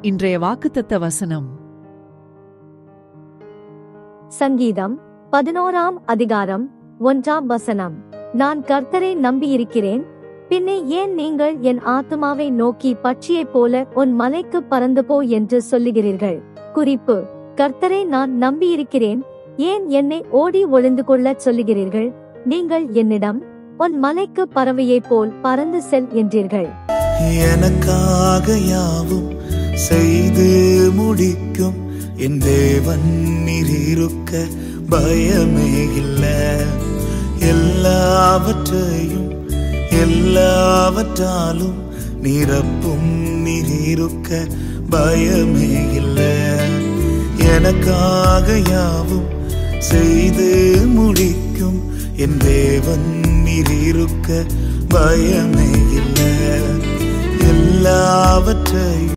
இன்றைய வாக்குத்தத்த வசனம் சங்கீதம் பதினோராம் அதிகாரம் ஒன்றாம் வசனம் நான் கர்த்தரை நம்பியிருக்கிறேன் பின்னே ஏன் நீங்கள் என் ஆத்துமாவை நோக்கி பட்சியைப் போல உன் மலைக்கு பறந்து போ என்று சொல்லுகிறீர்கள் குறிப்பு கர்த்தரை நான் நம்பியிருக்கிறேன் ஏன் என்னை ஓடி ஒளிந்து கொள்ளச் சொல்லுகிறீர்கள் நீங்கள் என்னிடம் உன் மலைக்கு பறவையைப் போல் பறந்து செல் என்றீர்கள் எனக்காக யாவும் செய்து முடிக்கும் என் தேவன் நீரிருக்க பயமே இல்ல எல்லாவற்றையும் எல்லாவற்றாலும் நிரப்பும் நீரிருக்க பயமே இல்ல எனக்காக யாவும் செய்து முடிக்கும் என் தேவன் நீரிருக்க பயமே இல்ல எல்லாவற்றையும்